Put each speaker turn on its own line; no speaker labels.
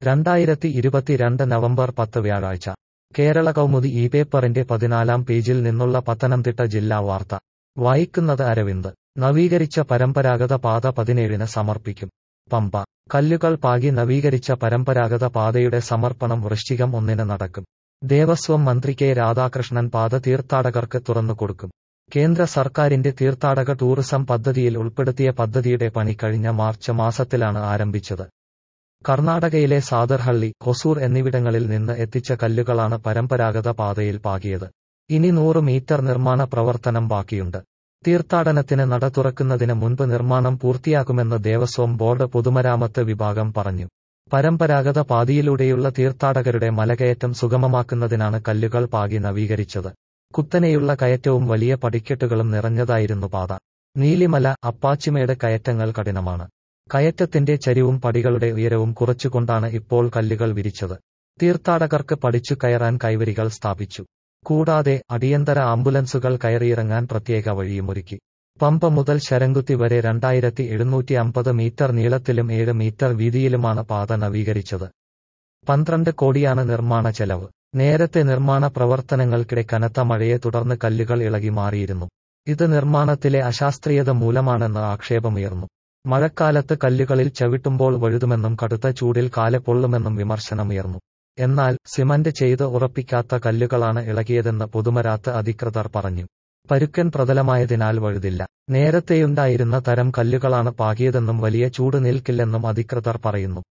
രണ്ടായിരത്തി ഇരുപത്തിരണ്ട് നവംബർ പത്ത് വ്യാഴാഴ്ച കേരള കൗമുദി ഈ പേപ്പറിന്റെ പതിനാലാം പേജിൽ നിന്നുള്ള പത്തനംതിട്ട ജില്ലാ വാർത്ത വായിക്കുന്നത് അരവിന്ദ് നവീകരിച്ച പരമ്പരാഗത പാത പതിനേഴിന് സമർപ്പിക്കും പമ്പ കല്ലുകൾ പാകി നവീകരിച്ച പരമ്പരാഗത പാതയുടെ സമർപ്പണം വൃശ്ചികം ഒന്നിന് നടക്കും ദേവസ്വം മന്ത്രി കെ രാധാകൃഷ്ണൻ പാത തീർത്ഥാടകർക്ക് തുറന്നുകൊടുക്കും കേന്ദ്ര സർക്കാരിന്റെ തീർത്ഥാടക ടൂറിസം പദ്ധതിയിൽ ഉൾപ്പെടുത്തിയ പദ്ധതിയുടെ പണി കഴിഞ്ഞ മാർച്ച് മാസത്തിലാണ് ആരംഭിച്ചത് കർണാടകയിലെ സാദർഹള്ളി ഹൊസൂർ എന്നിവിടങ്ങളിൽ നിന്ന് എത്തിച്ച കല്ലുകളാണ് പരമ്പരാഗത പാതയിൽ പാകിയത് ഇനി നൂറ് മീറ്റർ നിർമ്മാണ പ്രവർത്തനം ബാക്കിയുണ്ട് തീർത്ഥാടനത്തിന് നട തുറക്കുന്നതിന് മുൻപ് നിർമ്മാണം പൂർത്തിയാക്കുമെന്ന് ദേവസ്വം ബോർഡ് പൊതുമരാമത്ത് വിഭാഗം പറഞ്ഞു പരമ്പരാഗത പാതയിലൂടെയുള്ള തീർത്ഥാടകരുടെ മലകയറ്റം സുഗമമാക്കുന്നതിനാണ് കല്ലുകൾ പാകി നവീകരിച്ചത് കുത്തനെയുള്ള കയറ്റവും വലിയ പടിക്കെട്ടുകളും നിറഞ്ഞതായിരുന്നു പാത നീലിമല അപ്പാച്ചിമേട് കയറ്റങ്ങൾ കഠിനമാണ് കയറ്റത്തിന്റെ ചരിവും പടികളുടെ ഉയരവും കുറച്ചുകൊണ്ടാണ് ഇപ്പോൾ കല്ലുകൾ വിരിച്ചത് തീർത്ഥാടകർക്ക് പഠിച്ചു കയറാൻ കൈവരികൾ സ്ഥാപിച്ചു കൂടാതെ അടിയന്തര ആംബുലൻസുകൾ കയറിയിറങ്ങാൻ പ്രത്യേക വഴിയുമൊരുക്കി പമ്പ മുതൽ ശരംകുത്തി വരെ രണ്ടായിരത്തി എഴുന്നൂറ്റി അമ്പത് മീറ്റർ നീളത്തിലും ഏഴ് മീറ്റർ വീതിയിലുമാണ് പാത നവീകരിച്ചത് പന്ത്രണ്ട് കോടിയാണ് നിർമ്മാണ ചെലവ് നേരത്തെ നിർമ്മാണ പ്രവർത്തനങ്ങൾക്കിടെ കനത്ത മഴയെ തുടർന്ന് കല്ലുകൾ ഇളകി മാറിയിരുന്നു ഇത് നിർമ്മാണത്തിലെ അശാസ്ത്രീയത മൂലമാണെന്ന് ആക്ഷേപമുയർന്നു മഴക്കാലത്ത് കല്ലുകളിൽ ചവിട്ടുമ്പോൾ വഴുതുമെന്നും കടുത്ത ചൂടിൽ കാലെ പൊള്ളുമെന്നും വിമർശനമുയർന്നു എന്നാൽ സിമന്റ് ചെയ്ത് ഉറപ്പിക്കാത്ത കല്ലുകളാണ് ഇളകിയതെന്ന് പൊതുമരാത്ത് അധികൃതർ പറഞ്ഞു പരുക്കൻ പ്രതലമായതിനാൽ വഴുതില്ല നേരത്തെയുണ്ടായിരുന്ന തരം കല്ലുകളാണ് പാകിയതെന്നും വലിയ ചൂട് നിൽക്കില്ലെന്നും അധികൃതർ പറയുന്നു